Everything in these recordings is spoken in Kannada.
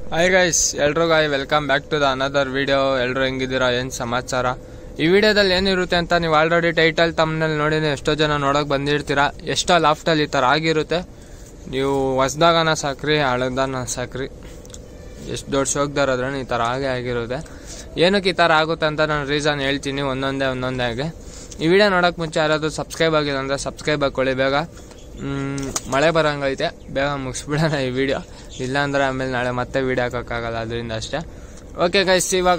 ಹಾಯ್ ಗೈಸ್ ಎಲ್ರಿಗೂ hi welcome back to the another video ಎಲ್ಲರೂ ಹೆಂಗಿದ್ದೀರಾ ಏನು ಸಮಾಚಾರ ಈ ವಿಡಿಯೋದಲ್ಲಿ ಏನಿರುತ್ತೆ ಅಂತ ನೀವು ಆಲ್ರೆಡಿ ಟೈಟಲ್ ತಮ್ಮನಲ್ಲಿ ನೋಡಿ ಎಷ್ಟೋ ಜನ ನೋಡೋಕೆ ಬಂದಿರ್ತೀರಾ ಎಷ್ಟೋ ಲಾಫ್ಟಲ್ಲಿ ಈ ಥರ ಆಗಿರುತ್ತೆ ನೀವು ಹೊಸ್ದಾಗನ ಸಾಕ್ರಿ ಹಳದಾನ ಸಾಕ್ರಿ ಎಷ್ಟು ದೊಡ್ಡ ಶೋಕ್ದಾರಾದ್ರೆ ಈ ಥರ ಹಾಗೆ ಆಗಿರುತ್ತೆ ಏನಕ್ಕೆ ಈ ಥರ ಆಗುತ್ತೆ ಅಂತ ನಾನು ರೀಸನ್ ಹೇಳ್ತೀನಿ ಒಂದೊಂದೇ ಒಂದೊಂದೇ ಆಗಿ ಈ ವಿಡಿಯೋ ನೋಡೋಕೆ ಮುಂಚೆ ಯಾರಾದರೂ ಸಬ್ಸ್ಕ್ರೈಬ್ ಆಗಿಲ್ಲ ಅಂದರೆ ಸಬ್ಸ್ಕ್ರೈಬ್ ಹಾಕ್ಕೊಳ್ಳಿ ಬೇಗ ಮ್, ಮಳೆ ಬರೋಂಗೈತೆ ಬೇಗ ಮುಗಿಸ್ಬಿಡೋಣ ಈ ವಿಡಿಯೋ ಇಲ್ಲಾಂದ್ರೆ ಆಮೇಲೆ ನಾಳೆ ಮತ್ತೆ ವಿಡಿಯೋ ಹಾಕೋಕ್ಕಾಗಲ್ಲ ಅದರಿಂದ ಅಷ್ಟೇ ಓಕೆ ಗೈಸ್ ಇವಾಗ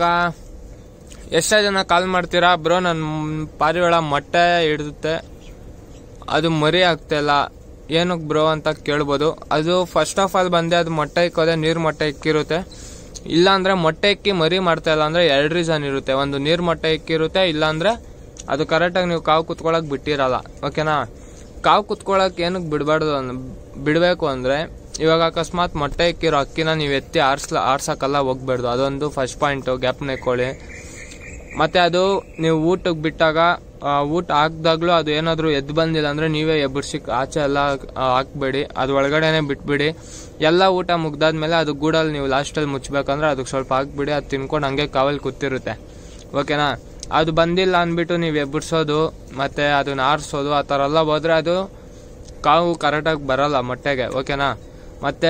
ಎಷ್ಟೋ ಜನ ಕಾಲ್ ಮಾಡ್ತೀರಾ ಬ್ರೋ ನನ್ನ ಪಾರಿವಾಳ ಮೊಟ್ಟೆ ಹಿಡಿದುತ್ತೆ ಅದು ಮರಿ ಆಗ್ತಾಯಿಲ್ಲ ಏನಕ್ಕೆ ಬ್ರೋ ಅಂತ ಕೇಳ್ಬೋದು ಅದು ಫಸ್ಟ್ ಆಫ್ ಆಲ್ ಬಂದೆ ಅದು ಮೊಟ್ಟೆ ಇಕ್ಕೋದೆ ನೀರು ಮೊಟ್ಟೆ ಇಕ್ಕಿರುತ್ತೆ ಇಲ್ಲ ಅಂದ್ರೆ ಮೊಟ್ಟೆ ಇಕ್ಕಿ ಮರಿ ಮಾಡ್ತಾ ಇಲ್ಲ ಅಂದ್ರೆ ಎರಡು ರೀಸನ್ ಇರುತ್ತೆ ಒಂದು ನೀರು ಮೊಟ್ಟೆ ಇಕ್ಕಿರುತ್ತೆ ಇಲ್ಲಾಂದ್ರೆ ಅದು ಕರೆಕ್ಟಾಗಿ ನೀವು ಕಾವು ಕುತ್ಕೊಳಕ್ ಬಿಟ್ಟಿರಲ್ಲ ಓಕೆನಾ ಕಾವು ಕುತ್ಕೊಳಕ್ ಏನಕ್ಕೆ ಬಿಡಬಾರ್ದು ಬಿಡಬೇಕು ಅಂದ್ರೆ ಇವಾಗ ಅಕಸ್ಮಾತ್ ಮೊಟ್ಟೆ ಇಕ್ಕಿರೋ ಅಕ್ಕಿನ ನೀವು ಎತ್ತಿ ಆರ್ಸ್ಲ ಆರ್ಸಕ್ಕೆಲ್ಲ ಹೋಗ್ಬೇಡ್ದು ಅದೊಂದು ಫಸ್ಟ್ ಪಾಯಿಂಟು ಗ್ಯಾಪ್ ನೆಕ್ಕೊಳ್ಳಿ ಮತ್ತೆ ಅದು ನೀವು ಊಟಕ್ಕೆ ಬಿಟ್ಟಾಗ ಆ, ಊಟ ಹಾಕ್ದಾಗ್ಲೂ ಅದು ಏನಾದರೂ ಎದ್ದು ಬಂದಿಲ್ಲ ಅಂದ್ರೆ ನೀವೇ ಎಬ್ಬರ್ಸಿ ಆಚೆ ಎಲ್ಲ ಆ, ಹಾಕ್ಬೇಡಿ ಅದು ಒಳಗಡೆನೆ ಬಿಟ್ಬಿಡಿ ಎಲ್ಲ ಊಟ ಮುಗ್ದಾದ್ಮೇಲೆ ಅದು ಗೂಡಲ್ಲಿ ನೀವು ಲಾಸ್ಟಲ್ಲಿ ಮುಚ್ಚಬೇಕಂದ್ರೆ ಅದಕ್ಕೆ ಸ್ವಲ್ಪ ಹಾಕ್ಬಿಡಿ ಅದು ತಿನ್ಕೊಂಡು ಹಂಗೆ ಕಾವಲ್ಲಿ ಕೂತಿರುತ್ತೆ ಓಕೆನಾ ಅದು ಬಂದಿಲ್ಲ ಅಂದ್ಬಿಟ್ಟು ನೀವು ಎಬ್ಬರ್ಸೋದು ಮತ್ತೆ ಅದನ್ನ ಆರಿಸೋದು ಆ ಥರ ಎಲ್ಲ ಹೋದ್ರೆ ಅದು ಕಾವು ಕರೆಕ್ಟಾಗಿ ಬರಲ್ಲ ಮೊಟ್ಟೆಗೆ ಓಕೆನಾ ಮತ್ತೆ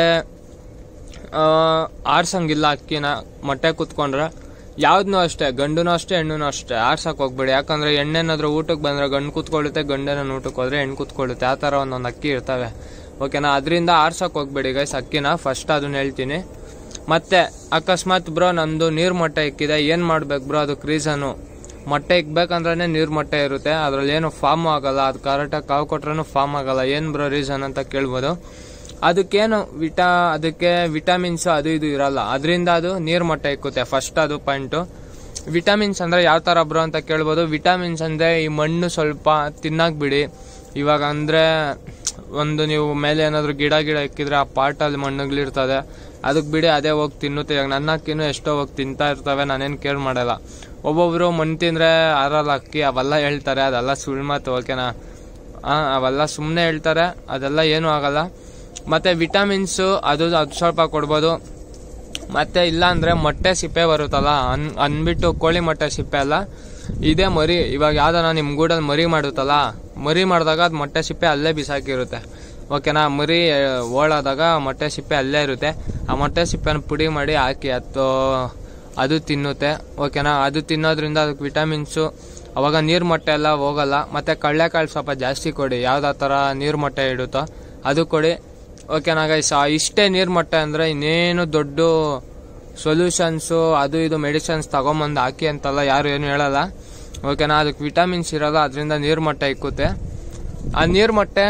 ಆ, ಆರ್ಸಂಗಿಲ್ಲ ಅಕ್ಕಿನ ಮೊಟ್ಟೆ ಕುತ್ಕೊಂಡ್ರೆ ಯಾವ್ದನ್ನೂ ಅಷ್ಟೇ ಗಂಡುನೂ ಅಷ್ಟೇ ಹೆಣ್ಣುನೂ ಅಷ್ಟೇ ಆರ್ಸಕ್ ಹೋಗ್ಬೇಡಿ ಯಾಕಂದ್ರೆ ಹೆಣ್ಣೇನಾದ್ರೂ ಊಟಕ್ಕೆ ಬಂದ್ರೆ ಗಂಡು ಕೂತ್ಕೊಳ್ಳುತ್ತೆ ಗಂಡೇನ ಊಟಕ್ಕೆ ಹೋದ್ರೆ ಹೆಣ್ಣು ಕೂತ್ಕೊಳ್ಳುತ್ತೆ ಆ ಥರ ಒಂದೊಂದು ಅಕ್ಕಿ ಇರ್ತವೆ ಓಕೆನಾ ಅದರಿಂದ ಆರ್ಸಕ್ ಹೋಗ್ಬೇಡಿ ಗೈಸ್ ಅಕ್ಕಿನ ಫಸ್ಟ್ ಅದನ್ನ ಹೇಳ್ತೀನಿ ಮತ್ತೆ ಅಕಸ್ಮಾತ್ ಬ್ರೋ ನಂದು ನೀರು ಮೊಟ್ಟೆ ಇಕ್ಕಿದೆ ಏನು ಮಾಡ್ಬೇಕು ಬ್ರೋ ಅದಕ್ಕೆ ರೀಸನು ಮೊಟ್ಟೆ ಇಕ್ಬೇಕಂದ್ರೆ ನೀರು ಮೊಟ್ಟೆ ಇರುತ್ತೆ ಅದ್ರಲ್ಲಿ ಏನು ಫಾರ್ಮ್ ಆಗಲ್ಲ ಅದು ಕರೆಕ್ಟಾಗಿ ಕಾವು ಕೊಟ್ರೂ ಫಾರ್ಮ್ ಆಗಲ್ಲ ಏನು ಬ್ರೋ ರೀಸನ್ ಅಂತ ಕೇಳ್ಬೋದು ಅದಕ್ಕೇನು ವಿಟಾ ಅದಕ್ಕೆ ವಿಟಮಿನ್ಸ್ ಅದು ಇದು ಇರಲ್ಲ ಅದರಿಂದ ಅದು ನೀರು ಮೊಟ್ಟೆ ಇಕ್ಕುತ್ತೆ ಫಸ್ಟ್ ಅದು ಪಾಯಿಂಟು ವಿಟಮಿನ್ಸ್ ಅಂದ್ರೆ ಯಾವ ಥರ ಬ್ರೋ ಅಂತ ಕೇಳ್ಬೋದು ವಿಟಮಿನ್ಸ್ ಅಂದ್ರೆ ಈ ಮಣ್ಣು ಸ್ವಲ್ಪ ತಿನ್ನಕ್ ಬಿಡಿ ಇವಾಗ ಅಂದ್ರೆ ಒಂದು ನೀವು ಮೇಲೆ ಏನಾದ್ರು ಗಿಡ ಗಿಡ ಇಕ್ಕಿದ್ರೆ ಆ ಪಾಟಲ್ಲಿ ಮಣ್ಣುಗಳಿರ್ತದೆ ಅದಕ್ಕೆ ಬಿಡಿ ಅದೇ ಹೋಗಿ ತಿನ್ನುತ್ತೆ ಇವಾಗ ನನ್ನ ಅಕ್ಕಿನೂ ಎಷ್ಟೋ ಹೋಗಿ ತಿಂತಾ ಇರ್ತವೆ ನಾನೇನು ಕೇರ್ ಮಾಡಲ್ಲ ಒಬ್ಬೊಬ್ರು ಮಣ್ಣು ತಿಂದ್ರೆ ಆರಲ್ಲ ಅಕ್ಕಿ ಅವೆಲ್ಲ ಹೇಳ್ತಾರೆ ಅದೆಲ್ಲ ಸುಳ್ಳು ಮಾತು ಓಕೆನಾ ಆ, ಅವೆಲ್ಲ ಸುಮ್ಮನೆ ಹೇಳ್ತಾರೆ ಅದೆಲ್ಲ ಏನೂ ಆಗಲ್ಲ ಮತ್ತೆ ವಿಟಮಿನ್ಸು ಅದು ಅದು ಸ್ವಲ್ಪ ಕೊಡ್ಬೋದು ಮತ್ತೆ ಇಲ್ಲ ಅಂದ್ರೆ ಮೊಟ್ಟೆ ಸಿಪ್ಪೆ ಬರುತ್ತಲ್ಲ ಅನ್ ಅನ್ಬಿಟ್ಟು ಕೋಳಿ ಮೊಟ್ಟೆ ಸಿಪ್ಪೆ ಅಲ್ಲ ಇದೇ ಮರಿ ಇವಾಗ ಯಾವ್ದಾನ ನಿಮ್ ಗೂಡಲ್ಲಿ ಮರಿ ಮಾಡುತ್ತಲ್ಲ ಮರಿ ಮಾಡಿದಾಗ ಅದು ಮೊಟ್ಟೆ ಸಿಪ್ಪೆ ಅಲ್ಲೇ ಬಿಸಾಕಿರುತ್ತೆ ಓಕೆನಾ ಮರಿ ಆ, ಓಡಾದಾಗ ಮೊಟ್ಟೆ ಸಿಪ್ಪೆ ಅಲ್ಲೇ ಇರುತ್ತೆ ಆ ಮೊಟ್ಟೆ ಸಿಪ್ಪೆನ ಪುಡಿ ಮಾಡಿ ಹಾಕಿ ಅದು ಅದು ತಿನ್ನುತ್ತೆ ಓಕೆನಾ ಅದು ತಿನ್ನೋದ್ರಿಂದ ಅದಕ್ಕೆ ವಿಟಮಿನ್ಸು ಅವಾಗ ನೀರು ಮೊಟ್ಟೆ ಎಲ್ಲ ಹೋಗಲ್ಲ ಮತ್ತೆ ಕಡಲೆಕಾಳು ಸ್ವಲ್ಪ ಜಾಸ್ತಿ ಕೊಡಿ ಯಾವ್ದು ಥರ ನೀರು ಮೊಟ್ಟೆ ಇಡುತ್ತೋ ಅದು ಕೊಡಿ ಓಕೆನಾ ಗೈಸ್ ಇಷ್ಟೇ ನೀರು ಮೊಟ್ಟೆ ಅಂದರೆ ಇನ್ನೇನು ದೊಡ್ಡ ಸೊಲ್ಯೂಷನ್ಸು ಅದು ಇದು ಮೆಡಿಸಿನ್ಸ್ ತಗೊಂಬಂದು ಹಾಕಿ ಅಂತಲ್ಲ ಯಾರು ಏನು ಹೇಳಲ್ಲ ಓಕೆನಾ ಅದಕ್ಕೆ ವಿಟಮಿನ್ಸ್ ಇರಲ್ಲ ಅದರಿಂದ ನೀರು ಮೊಟ್ಟೆ ಇಕ್ಕುತ್ತೆ ಆ ನೀರು ಮೊಟ್ಟೆ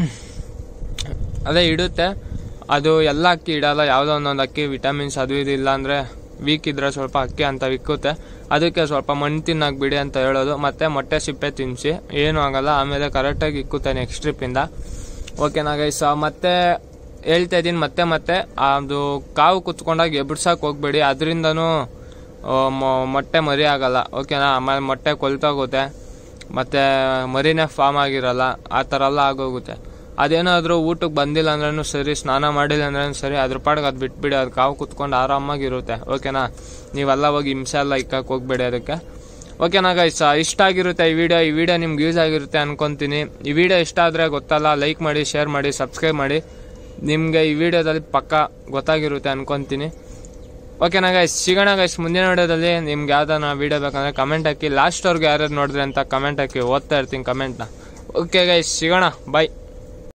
ಅದೇ ಇಡುತ್ತೆ ಅದು ಎಲ್ಲ ಅಕ್ಕಿ ಇಡಲ್ಲ ಯಾವುದೋ ಒಂದೊಂದು ಅಕ್ಕಿ ವಿಟಮಿನ್ಸ್ ಅದು ಇದು ಇಲ್ಲ ಅಂದರೆ ವೀಕ್ ಇದ್ರೆ ಸ್ವಲ್ಪ ಅಕ್ಕಿ ಅಂತ ಇಕ್ಕುತ್ತೆ ಅದಕ್ಕೆ ಸ್ವಲ್ಪ ಮಣ್ಣು ತಿನ್ನಕ್ ಬಿಡಿ ಅಂತ ಹೇಳೋದು ಮತ್ತೆ ಮೊಟ್ಟೆ ಸಿಪ್ಪೆ ತಿನ್ನಿಸಿ ಏನೂ ಆಗಲ್ಲ ಆಮೇಲೆ ಕರೆಕ್ಟಾಗಿ ಇಕ್ಕುತ್ತೆ ನೆಕ್ಸ್ಟ್ ಟ್ರಿಪ್ಪಿಂದ ಓಕೆನಾ ಗೈಸ್ ಮತ್ತೆ ಹೇಳ್ತಾ ಇದ್ದೀನಿ ಮತ್ತೆ ಮತ್ತೆ ಅದು ಕಾವು ಕುತ್ಕೊಂಡಾಗ ಎಬ್ಬಿಡ್ಸಕ್ಕೆ ಹೋಗ್ಬೇಡಿ ಅದರಿಂದನೂ ಮೊಟ್ಟೆ ಮರಿ ಆಗಲ್ಲ ಓಕೆನಾ ಆಮೇಲೆ ಮೊಟ್ಟೆ ಕೊಲ್ತೋಗುತ್ತೆ ಮತ್ತೆ ಮರಿನೇ ಫಾರ್ಮ್ ಆಗಿರಲ್ಲ ಆ ಥರ ಎಲ್ಲ ಆಗೋಗುತ್ತೆ ಅದೇನಾದರೂ ಊಟಕ್ಕೆ ಬಂದಿಲ್ಲ ಅಂದ್ರೂ ಸರಿ ಸ್ನಾನ ಮಾಡಿಲ್ಲ ಅಂದ್ರೂ ಸರಿ ಅದ್ರ ಪಾಡಿಗೆ ಅದು ಬಿಟ್ಬಿಡಿ ಅದು ಕಾವು ಕುತ್ಕೊಂಡು ಆರಾಮಾಗಿರುತ್ತೆ ಓಕೆನಾ ನೀವೆಲ್ಲ ಹೋಗಿ ಹಿಂಸೆ ಎಲ್ಲ ಇಕ್ಕಕ್ಕೆ ಹೋಗ್ಬೇಡಿ ಅದಕ್ಕೆ ಓಕೆನಾ ಗೈಸ್ ಇಷ್ಟ ಆಗಿರುತ್ತೆ ಈ ವಿಡಿಯೋ ಈ ವಿಡಿಯೋ ನಿಮ್ಗೆ ಯೂಸ್ ಆಗಿರುತ್ತೆ ಅನ್ಕೊಂತೀನಿ ಈ ವಿಡಿಯೋ ಇಷ್ಟ ಆದರೆ ಗೊತ್ತಲ್ಲ ಲೈಕ್ ಮಾಡಿ ಶೇರ್ ಮಾಡಿ ಸಬ್ಸ್ಕ್ರೈಬ್ ಮಾಡಿ ನಿಮಗೆ ಈ ವಿಡಿಯೋದಲ್ಲಿ ಪಕ್ಕ ಗೊತ್ತಾಗಿರುತ್ತೆ ಅನ್ಕೊಂತೀನಿ ಓಕೆನಾ ಗೈಸ್ ಸಿಗೋಣ ಗೈಸ್ ಮುಂದಿನ ವಿಡಿಯೋದಲ್ಲಿ ನಿಮ್ಗೆ ಯಾವ್ದಾನ ವಿಡಿಯೋ ಬೇಕಂದ್ರೆ ಕಮೆಂಟ್ ಹಾಕಿ ಲಾಸ್ಟ್ವರೆಗೂ ಯಾರ್ಯಾರು ನೋಡಿದ್ರೆ ಅಂತ ಕಮೆಂಟ್ ಹಾಕಿ ಓದ್ತಾ ಇರ್ತೀನಿ ಕಮೆಂಟ್ನ ಓಕೆ ಗೈಸ್ ಸಿಗೋಣ ಬಾಯ್